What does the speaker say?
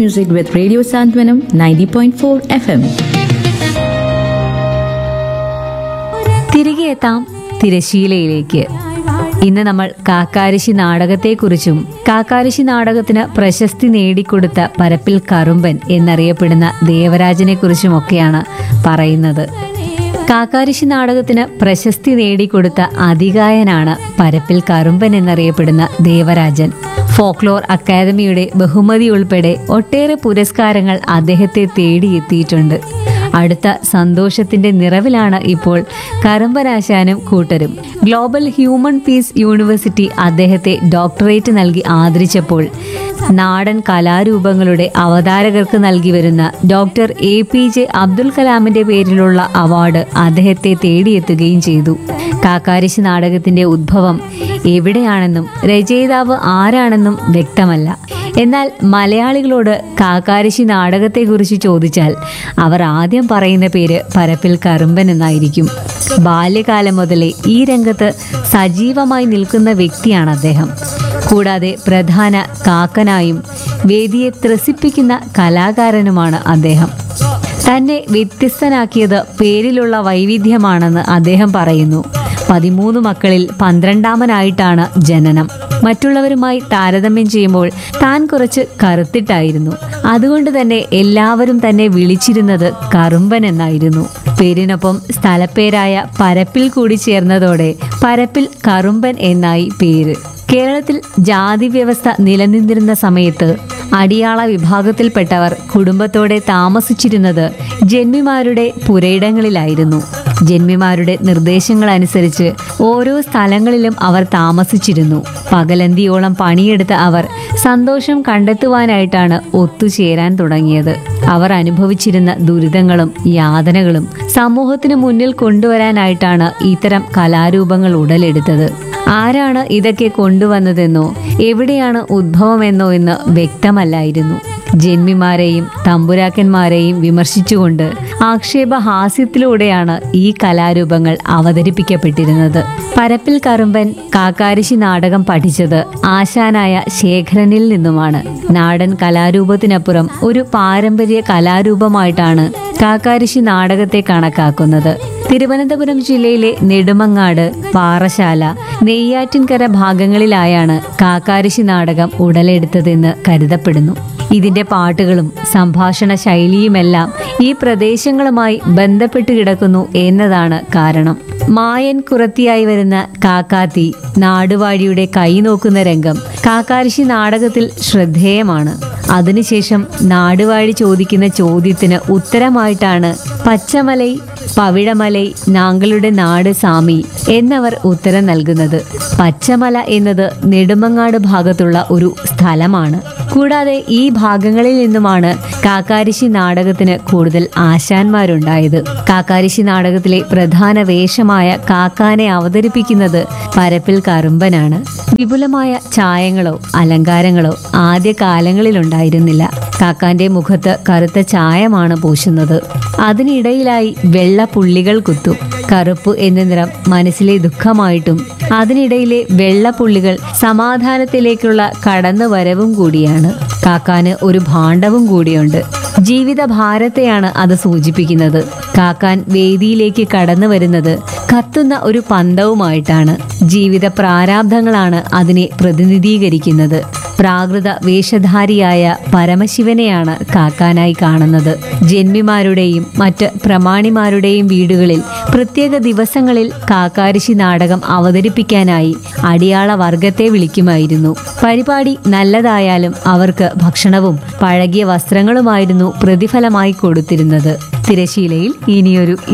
music with Radio Santwanam 90.4 FM. തിരികെ എത്താം തിരശീലയിലേക്ക് ഇന്ന് നമ്മൾ കാക്കാരശി നാടകത്തെക്കുറിച്ചും കാക്കാരശി നാടകത്തിന് പ്രശസ്തി നേടിക്കൊടുത്ത പരപ്പിൽ കറുമ്പൻ എന്നറിയപ്പെടുന്ന ദേവരാജനെക്കുറിച്ചുമൊക്കെയാണ് പറയുന്നത് കാക്കാരശി നാടകത്തിന് പ്രശസ്തി നേടിക്കൊടുത്ത അതികായനാണ് പരപ്പിൽ കറുമ്പൻ എന്നറിയപ്പെടുന്ന ദേവരാജൻ ഫോക്ലോർ അക്കാദമിയുടെ ബഹുമതി ഉൾപ്പെടെ ഒട്ടേറെ പുരസ്കാരങ്ങൾ അദ്ദേഹത്തെ തേടിയെത്തിയിട്ടുണ്ട് അടുത്ത സന്തോഷത്തിന്റെ നിറവിലാണ് ഇപ്പോൾ കറമ്പനാശാനും കൂട്ടരും ഗ്ലോബൽ ഹ്യൂമൻ പീസ് യൂണിവേഴ്സിറ്റി അദ്ദേഹത്തെ ഡോക്ടറേറ്റ് നൽകി ആദരിച്ചപ്പോൾ നാടൻ കലാരൂപങ്ങളുടെ അവതാരകർക്ക് നൽകി വരുന്ന doctor A P J Abdul കലാമിന്റെ പേരിലുള്ള അവാർഡ് അദ്ദേഹത്തെ തേടിയെത്തുകയും ചെയ്തു കാക്കാരിശി നാടകത്തിന്റെ ഉദ്ഭവം എവിടെയാണെന്നും രചയിതാവ് ആരാണെന്നും വ്യക്തമല്ല എന്നാൽ മലയാളികളോട് കാക്കാരശി നാടകത്തെക്കുറിച്ച് ചോദിച്ചാൽ അവർ ആദ്യം പറയുന്ന പേര് പരപ്പിൽ കറുമ്പൻ എന്നായിരിക്കും ബാല്യകാലം മുതലേ ഈ രംഗത്ത് സജീവമായി നിൽക്കുന്ന വ്യക്തിയാണ് അദ്ദേഹം കൂടാതെ പ്രധാന കാക്കനായും വേദിയെ ത്രസിപ്പിക്കുന്ന കലാകാരനുമാണ് അദ്ദേഹം തന്നെ വ്യത്യസ്തനാക്കിയത് പേരിലുള്ള വൈവിധ്യമാണെന്ന് അദ്ദേഹം പറയുന്നു പതിമൂന്ന് മക്കളിൽ പന്ത്രണ്ടാമനായിട്ടാണ് ജനനം മറ്റുള്ളവരുമായി താരതമ്യം ചെയ്യുമ്പോൾ താൻ കുറച്ച് കറുത്തിട്ടായിരുന്നു അതുകൊണ്ട് തന്നെ എല്ലാവരും തന്നെ വിളിച്ചിരുന്നത് കറുമ്പൻ എന്നായിരുന്നു പേരിനൊപ്പം സ്ഥലപ്പേരായ പരപ്പിൽ കൂടി ചേർന്നതോടെ പരപ്പിൽ കറുമ്പൻ എന്നായി പേര് കേരളത്തിൽ ജാതി വ്യവസ്ഥ നിലനിന്നിരുന്ന സമയത്ത് അടിയാള വിഭാഗത്തിൽപ്പെട്ടവർ കുടുംബത്തോടെ താമസിച്ചിരുന്നത് ജന്മിമാരുടെ പുരയിടങ്ങളിലായിരുന്നു ജന്മിമാരുടെ നിർദ്ദേശങ്ങളനുസരിച്ച് ഓരോ സ്ഥലങ്ങളിലും അവർ താമസിച്ചിരുന്നു പകലന്തിയോളം പണിയെടുത്ത അവർ സന്തോഷം കണ്ടെത്തുവാനായിട്ടാണ് ഒത്തുചേരാൻ തുടങ്ങിയത് അവർ അനുഭവിച്ചിരുന്ന ദുരിതങ്ങളും യാതനകളും സമൂഹത്തിന് മുന്നിൽ കൊണ്ടുവരാനായിട്ടാണ് ഇത്തരം കലാരൂപങ്ങൾ ഉടലെടുത്തത് ആരാണ് ഇതൊക്കെ കൊണ്ടുവന്നതെന്നോ എവിടെയാണ് ഉദ്ഭവമെന്നോ എന്ന് വ്യക്തമല്ലായിരുന്നു ജന്മിമാരെയും തമ്പുരാക്കന്മാരെയും വിമർശിച്ചുകൊണ്ട് ആക്ഷേപഹാസ്യത്തിലൂടെയാണ് ഈ കലാരൂപങ്ങൾ അവതരിപ്പിക്കപ്പെട്ടിരുന്നത് പരപ്പിൽ കറുമ്പൻ കാക്കാരിശി നാടകം പഠിച്ചത് ആശാനായ ശേഖരനിൽ നിന്നുമാണ് നാടൻ കലാരൂപത്തിനപ്പുറം ഒരു പാരമ്പര്യ കലാരൂപമായിട്ടാണ് കാക്കാരിശി നാടകത്തെ കണക്കാക്കുന്നത് തിരുവനന്തപുരം ജില്ലയിലെ നെടുമങ്ങാട് പാറശാല നെയ്യാറ്റിൻകര ഭാഗങ്ങളിലായാണ് കാക്കാരിശി നാടകം ഉടലെടുത്തതെന്ന് കരുതപ്പെടുന്നു ഇതിന്റെ പാട്ടുകളും സംഭാഷണ ശൈലിയുമെല്ലാം ഈ പ്രദേശങ്ങളുമായി ബന്ധപ്പെട്ട് കിടക്കുന്നു എന്നതാണ് കാരണം മായൻ കുറത്തിയായി വരുന്ന കാക്കാത്തി നാടുവാഴിയുടെ കൈ നോക്കുന്ന രംഗം കാക്കാരിശി നാടകത്തിൽ ശ്രദ്ധേയമാണ് അതിനുശേഷം നാടുവാഴി ചോദിക്കുന്ന ചോദ്യത്തിന് ഉത്തരമായിട്ടാണ് പച്ചമലൈ പവിഴമലൈ നാങ്കളുടെ നാട് സാമി എന്നവർ ഉത്തരം നൽകുന്നത് പച്ചമല എന്നത് നെടുമങ്ങാട് ഭാഗത്തുള്ള ഒരു സ്ഥലമാണ് കൂടാതെ ഈ ഭാഗങ്ങളിൽ നിന്നുമാണ് കാക്കാരിശി നാടകത്തിന് കൂടുതൽ ആശാന്മാരുണ്ടായത് കാക്കാരിശി നാടകത്തിലെ പ്രധാന വേഷമായ കാക്കാനെ അവതരിപ്പിക്കുന്നത് പരപ്പിൽ കറുമ്പനാണ് വിപുലമായ ചായങ്ങളോ അലങ്കാരങ്ങളോ ആദ്യ കാലങ്ങളിലുണ്ടായിരുന്നില്ല കാക്കാന്റെ മുഖത്ത് കറുത്ത ചായമാണ് പൂശുന്നത് അതിനിടയിലായി വെള്ള പുള്ളികൾ കുത്തും കറുപ്പ് എന്ന നിറം മനസ്സിലെ ദുഃഖമായിട്ടും അതിനിടയിലെ വെള്ള പുള്ളികൾ സമാധാനത്തിലേക്കുള്ള കടന്നുവരവും കൂടിയാണ് കാക്കാന് ഒരു ഭാണ്ഡവും കൂടിയുണ്ട് ജീവിത ഭാരത്തെയാണ് അത് സൂചിപ്പിക്കുന്നത് കാക്കാൻ വേദിയിലേക്ക് കടന്നു വരുന്നത് കത്തുന്ന ഒരു പന്തവുമായിട്ടാണ് ജീവിത പ്രാരാബ്ധങ്ങളാണ് അതിനെ പ്രതിനിധീകരിക്കുന്നത് പ്രാകൃത വേഷധാരിയായ പരമശിവനെയാണ് കാക്കാനായി കാണുന്നത് ജന്മിമാരുടെയും മറ്റ് പ്രമാണിമാരുടെയും വീടുകളിൽ പ്രത്യേക ദിവസങ്ങളിൽ കാക്കാരിശി നാടകം അവതരിപ്പിക്കാനായി അടിയാള വർഗത്തെ വിളിക്കുമായിരുന്നു പരിപാടി നല്ലതായാലും അവർക്ക് ഭക്ഷണവും പഴകിയ വസ്ത്രങ്ങളുമായിരുന്നു പ്രതിഫലമായി കൊടുത്തിരുന്നത് തിരശീലയിൽ ഇനിയൊരു